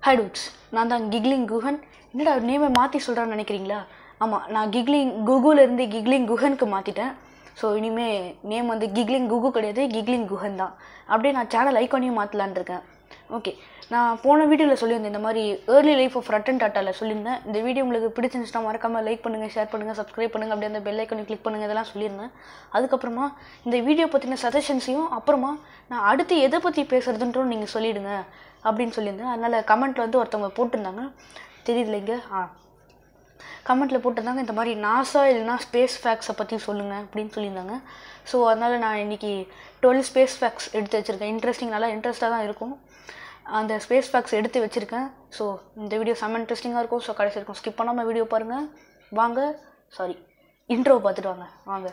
high dudes நான் தான் giggling Guhan என்னடா நேமை மாற்றி சொல்கிறான்னு நினைக்கிறீங்களா ஆமாம் நான் கிக்லிங் குகுலேருந்து கிக்லிங் குஹனுக்கு மாற்றிட்டேன் ஸோ இனிமேல் நேம் வந்து கிக்லிங் குகு கிடையாது கிக்லிங் குஹன் தான் அப்படியே நான் சேனல் ஐக்கானையும் மாற்றலான் இருக்கேன் ஓகே நான் போன வீடியோவில் சொல்லியிருந்தேன் இந்த மாதிரி ஏர்லி லைஃப் ஆஃப் ரட்டன் டாட்டாவில் சொல்லியிருந்தேன் இந்த வீடியோ உங்களுக்கு பிடிச்சிருந்துச்சுன்னா மறக்காமல் லைக் பண்ணுங்கள் ஷேர் பண்ணுங்கள் சப்ஸ்கிரைப் பண்ணுங்கள் அப்படியே அந்த பெல் ஐக்கனை கிளிக் பண்ணுங்கள் இதெல்லாம் சொல்லியிருந்தேன் அதுக்கப்புறமா இந்த வீடியோ பற்றின சஜஷன்ஸையும் அப்புறமா நான் அடுத்து எதை பற்றி பேசுகிறதுன்றும் நீங்கள் சொல்லிவிடுங்க அப்படின்னு சொல்லியிருந்தேன் அதனால் கமெண்ட்டில் வந்து ஒருத்தவங்க போட்டிருந்தாங்க தெரியுதுல இங்கே ஆ கமெண்ட்டில் போட்டிருந்தாங்க இந்த மாதிரி நாசா இல்லைனா ஸ்பேஸ் ஃபேக்ஸை பற்றி சொல்லுங்கள் அப்படின்னு சொல்லியிருந்தாங்க ஸோ அதனால் நான் இன்றைக்கி டுவெல் ஸ்பேஸ் ஃபேக்ஸ் எடுத்து வச்சுருக்கேன் இன்ட்ரெஸ்டிங் நல்லா இன்ட்ரெஸ்ட்டாக தான் இருக்கும் அந்த ஸ்பேஸ் ஃபேக்ஸ் எடுத்து வச்சுருக்கேன் ஸோ இந்த வீடியோ செம்ம இன்ட்ரெஸ்டிங்காக இருக்கும் ஸோ கடைசி இருக்கும் ஸ்கிப் பண்ணாமல் வீடியோ பாருங்கள் வாங்க சாரி இன்ட்ரோ பார்த்துட்டு வாங்க வாங்க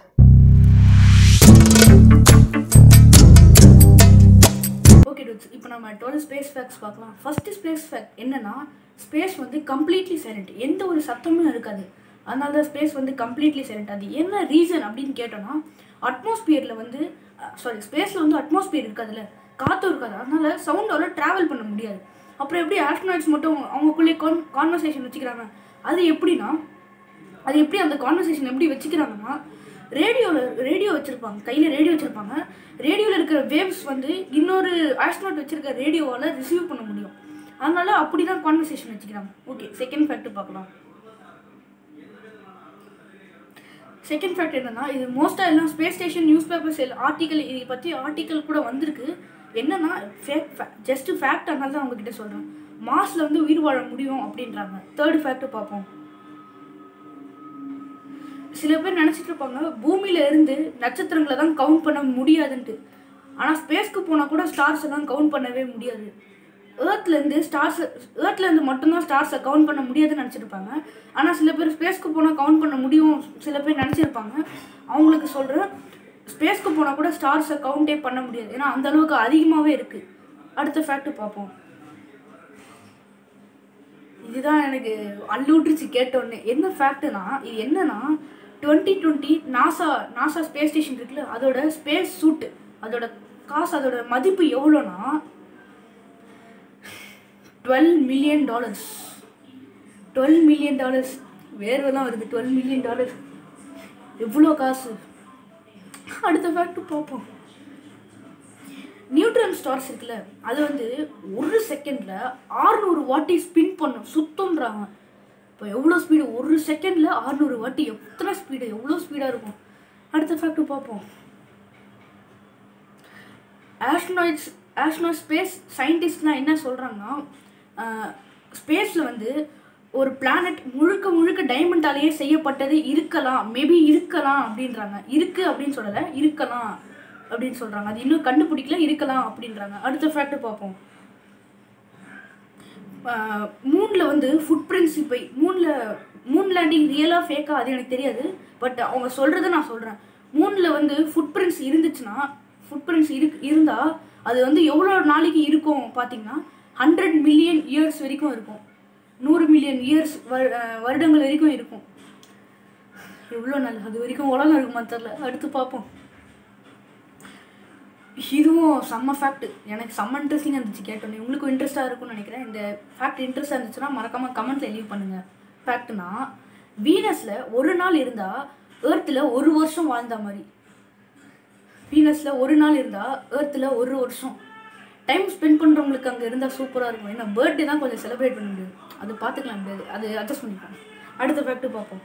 ஓகே டூட்ஸ் இப்போ நம்ம டுவெல் ஸ்பேஸ் ஃபேக்ஸ் பார்க்கலாம் ஃபஸ்ட்டு ஸ்பேஸ் ஃபேக்ட் என்னன்னா ஸ்பேஸ் வந்து கம்ப்ளீட்லி சைலண்ட் எந்த ஒரு சத்தமும் இருக்காது அதனால தான் ஸ்பேஸ் வந்து கம்ப்ளீட்லி சைலண்ட் அது என்ன ரீசன் அப்படின்னு கேட்டோன்னா அட்மாஸ்பியரில் வந்து சாரி ஸ்பேஸில் வந்து அட்மாஸ்பியர் இருக்காதுல்ல காற்றும் இருக்காது அதனால சவுண்டால் ட்ராவல் பண்ண முடியாது அப்புறம் எப்படி ஆஸ்ட்ரோனாய்ட்ஸ் மட்டும் அவங்களுக்குள்ளே கான் கான்வர்சேஷன் வச்சுக்கிறாங்க அது எப்படின்னா அது எப்படி அந்த கான்வர்சேஷன் எப்படி வச்சுக்கிறாங்கன்னா ரேடியோவில் ரேடியோ வச்சுருப்பாங்க கையில் ரேடியோ வச்சுருப்பாங்க ரேடியோவில் இருக்கிற வேவ்ஸ் வந்து இன்னொரு ஆஸ்ட்ரோனாட் வச்சுருக்க ரேடியோவால் ரிசீவ் பண்ண முடியும் அதனால அப்படி தான் கான்வர்சேஷன் வச்சுக்கிறாங்க ஓகே செகண்ட் ஃபேக்ட் பார்க்கலாம் செகண்ட் ஃபேக்ட் என்னன்னா இது மோஸ்ட்டாக எல்லாம் space station news papers article இதை பற்றி ஆர்டிக்கல் கூட வந்திருக்கு என்னன்னா ஃபேக் ஜஸ்ட் ஃபேக்ட் அதனால தான் உங்ககிட்ட சொல்கிறேன் மாஸில் வந்து உயிர் வாழ முடியும் அப்படின்றாங்க தேர்ட் ஃபேக்ட் பார்ப்போம் சில பேர் நினச்சிட்டு இருப்பாங்க பூமியில இருந்து நட்சத்திரங்களை தான் கவுண்ட் பண்ண முடியாதுன்ட்டு ஆனால் ஸ்பேஸ்க்கு போனால் கூட ஸ்டார்ஸ் எல்லாம் கவுண்ட் பண்ணவே முடியாது ஏர்த்லேருந்து ஸ்டார்ஸ் ஏர்த்லேருந்து மட்டும்தான் ஸ்டார்ஸை கவுண்ட் பண்ண முடியாதுன்னு நினச்சிருப்பாங்க ஆனால் சில பேர் ஸ்பேஸ்க்கு போனால் கவுண்ட் பண்ண முடியும் சில பேர் நினச்சிருப்பாங்க அவங்களுக்கு சொல்கிறேன் ஸ்பேஸ்க்கு போனால் கூட ஸ்டார்ஸை கவுண்டே பண்ண முடியாது ஏன்னா அந்த அளவுக்கு அதிகமாகவே இருக்குது அடுத்த ஃபேக்ட் பார்ப்போம் இதுதான் எனக்கு அள்ளூட்டுச்சு கேட்டோடனே என்ன ஃபேக்ட்னா இது என்னன்னா twenty twenty NASA NASA space station இருக்குல்ல அதோட ஸ்பேஸ் சூட் அதோட காசு அதோட மதிப்பு எவ்வளோனா twelve million dollars twelve million dollars வேர்வெல்லாம் வருது டுவெல் மில்லியன் டாலர்ஸ் எவ்வளோ காசு அடுத்த ஃபேக்ட் பார்ப்போம் நியூட்ரன் ஸ்டார்ஸ் இருக்குல்ல அது வந்து ஒரு செகண்டில் ஆறுநூறு வாட்டி ஸ்பின் பண்ணும் சுத்தம்ன்றாங்க இப்போ எவ்வளோ ஸ்பீடு ஒரு செகண்டில் ஆறுநூறு வாட்டி எத்தனை ஸ்பீடு எவ்வளோ ஸ்பீடாக இருக்கும் அடுத்த ஃபேக்ட் பார்ப்போம் ஆஸ்ட்ரோனாய்ட்ஸ் ஆஸ்ட்ரோ ஸ்பேஸ் சயின்டிஸ்ட்லாம் என்ன சொல்கிறாங்கன்னா ஸ்பேஸில் வந்து ஒரு பிளானட் முழுக்க முழுக்க டைமண்டாலேயே செய்யப்பட்டது இருக்கலாம் மேபி இருக்கலாம் அப்படின்றாங்க இருக்கு அப்படின்னு சொல்லலை இருக்கலாம் அப்படின்னு சொல்கிறாங்க அது இன்னும் கண்டுபிடிக்கல இருக்கலாம் அப்படின்றாங்க அடுத்த ஃபேக்ட் பார்ப்போம் மூணில் வந்து ஃபுட் பிரிண்ட்ஸ் இப்போ மூணில் மூன் லேண்டிங் ரியலாக ஃபேக்காக அது எனக்கு தெரியாது பட் அவங்க சொல்கிறத நான் சொல்கிறேன் மூணில் வந்து ஃபுட் பிரிண்ட்ஸ் இருந்துச்சுன்னா ஃபுட் பிரிண்ட்ஸ் இரு இருந்தால் அது வந்து எவ்வளோ நாளைக்கு இருக்கும் பார்த்தீங்கன்னா ஹண்ட்ரட் மில்லியன் இயர்ஸ் வரைக்கும் இருக்கும் நூறு மில்லியன் இயர்ஸ் வருடங்கள் வரைக்கும் இருக்கும் எவ்வளோ நாள் அது வரைக்கும் உலகம் இருக்குமா தெரில அடுத்து பார்ப்போம் இதுவும் செம்ம ஃபேக்ட் எனக்கு செம்ம இன்ட்ரெஸ்டிங்காக இருந்துச்சு கேட்டோன்னே உங்களுக்கும் இன்ட்ரெஸ்ட்டாக இருக்கும்னு நினைக்கிறேன் இந்த ஃபேக்ட் இன்ட்ரெஸ்ட்டாக இருந்துச்சுன்னா மறக்காமல் கமெண்ட்டில் லீவ் பண்ணுங்கள் ஃபேக்ட்னா வீனஸில் ஒரு நாள் இருந்தால் ஏர்த்தில் ஒரு வருஷம் வாழ்ந்த மாதிரி வீனஸில் ஒரு நாள் இருந்தால் ஏர்த்தில் ஒரு வருஷம் டைம் ஸ்பெண்ட் பண்ணுறவங்களுக்கு அங்கே இருந்தால் சூப்பராக இருக்கும் ஏன்னா பர்த்டே தான் கொஞ்சம் செலிப்ரேட் பண்ண முடியாது அது பார்த்துக்கலாம் முடியாது அது அட்ஜஸ்ட் பண்ணிப்போம் அடுத்த ஃபேக்ட் பார்ப்போம்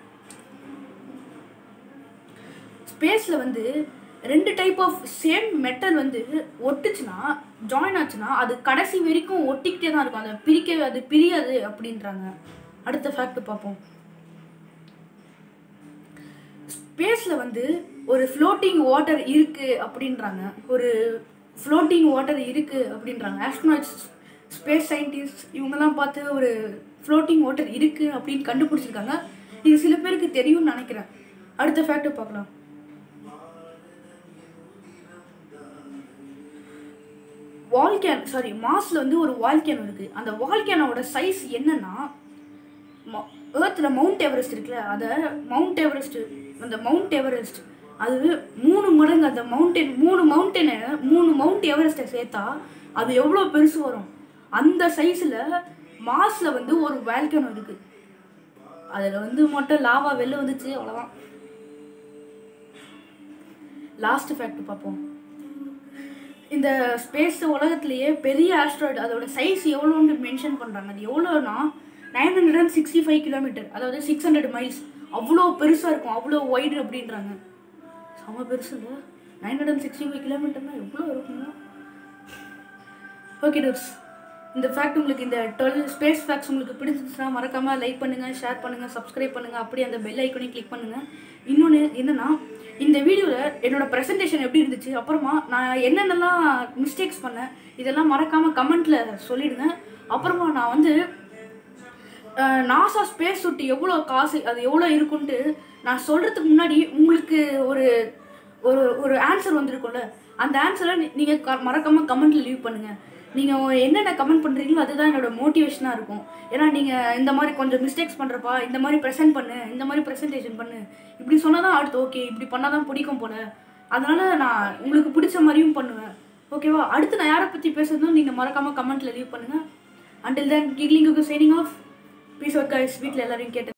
ஸ்பேஸில் வந்து ரெண்டு டைப் ஆஃப் சேம் மெட்டல் வந்து ஒட்டுச்சுன்னா ஜாயின் ஆச்சுன்னா அது கடைசி வரைக்கும் ஒட்டிக்கிட்டே தான் இருக்கும் அதை பிரிக்க அது பிரியாது அப்படின்றாங்க அடுத்த ஃபேக்ட் பார்ப்போம் ஸ்பேஸில் வந்து ஒரு ஃப்ளோட்டிங் வாட்டர் இருக்குது அப்படின்றாங்க ஒரு ஃப்ளோட்டிங் வாட்டர் இருக்குது அப்படின்றாங்க ஆஸ்ட்ரோனாய்ட்ஸ் ஸ்பேஸ் சயின்டிஸ்ட் இவங்கெல்லாம் பார்த்து ஒரு ஃப்ளோட்டிங் வாட்டர் இருக்குது அப்படின்னு கண்டுபிடிச்சிருக்காங்க இது சில பேருக்கு தெரியும்னு நினைக்கிறேன் அடுத்த ஃபேக்ட் பார்க்கலாம் வால்கேன் சாரி மாஸில் வந்து ஒரு வால்கேன் இருக்குது அந்த வால்கேனோட சைஸ் என்னன்னா ஏர்த்தில் மவுண்ட் எவரெஸ்ட் இருக்குல்ல அதை மவுண்ட் எவரெஸ்ட் அந்த மவுண்ட் எவரெஸ்ட் அது மூணு மடங்கு அந்த மவுண்டன் மூணு மவுண்டனை மூணு மவுண்ட் எவரெஸ்ட்டை சேர்த்தா அது எவ்வளோ பெருசு வரும் அந்த சைஸில் மாஸில் வந்து ஒரு வேல்கனோ இருக்குது அதில் வந்து மட்டும் லாவா வெளில வந்துச்சு அவ்வளோதான் லாஸ்ட் ஃபேக்ட் பார்ப்போம் இந்த ஸ்பேஸ் உலகத்திலேயே பெரிய ஆஸ்ட்ராய்டு அதோட சைஸ் எவ்வளோன்னு மென்ஷன் பண்ணுறாங்க அது எவ்வளோனா nine hundred and sixty five kilometre அதாவது சிக்ஸ் ஹண்ட்ரட் மைல்ஸ் அவ்வளோ பெருசாக இருக்கும் அவ்வளோ ஒய்டு அப்படின்றாங்க செம பெருசு இல்லை nine hundred and sixty five கிலோமீட்டர்னா எவ்வளோ இருக்குங்க ஓகே டூட்ஸ் இந்த ஃபேக்ட் உங்களுக்கு இந்த டுவெல் ஸ்பேஸ் ஃபேக்ட்ஸ் உங்களுக்கு பிடிச்சிருச்சுன்னா மறக்காமல் லைக் பண்ணுங்கள் ஷேர் பண்ணுங்கள் சப்ஸ்கிரைப் பண்ணுங்கள் அப்படியே அந்த பெல் ஐக்கனையும் கிளிக் பண்ணுங்கள் இன்னொன்று என்னென்னா இந்த வீடியோவில் என்னோட ப்ரெசன்டேஷன் எப்படி இருந்துச்சு அப்புறமா நான் என்னென்னலாம் மிஸ்டேக்ஸ் பண்ணேன் இதெல்லாம் மறக்காமல் கமெண்ட்டில் சொல்லிடுங்க அப்புறமா நான் வந்து நாசா ஸ்பேஸ் சுட்டு எவ்வளோ காசு அது எவ்வளோ இருக்குன்ட்டு நான் சொல்கிறதுக்கு முன்னாடி உங்களுக்கு ஒரு ஒரு ஒரு ஆன்சர் வந்திருக்கும்ல அந்த ஆன்சரை நீங்கள் க மறக்காமல் கமெண்ட்டில் லீவ் பண்ணுங்கள் நீங்கள் என்னென்ன கமெண்ட் பண்ணுறீங்களோ அதுதான் என்னோட மோட்டிவேஷனாக இருக்கும் ஏன்னா நீங்கள் இந்த மாதிரி கொஞ்சம் மிஸ்டேக்ஸ் பண்ணுறப்பா இந்த மாதிரி ப்ரெசென்ட் பண்ணு இந்த மாதிரி ப்ரெசன்டேஷன் பண்ணு இப்படி சொன்னால் தான் அடுத்து ஓகே இப்படி பண்ணால் தான் பிடிக்கும் போல அதனால் நான் உங்களுக்கு பிடிச்ச மாதிரியும் பண்ணுவேன் ஓகேவா அடுத்து நான் யாரை பற்றி பேசுறதும் நீங்கள் மறக்காமல் கமெண்ட்டில் லீவ் பண்ணுங்கள் அண்டில் தென் கிக்லிங்குக்கு சைனிங் ஆஃப் பீஸ் ஒர்க் வீட்டில் எல்லாரையும் கேட்டு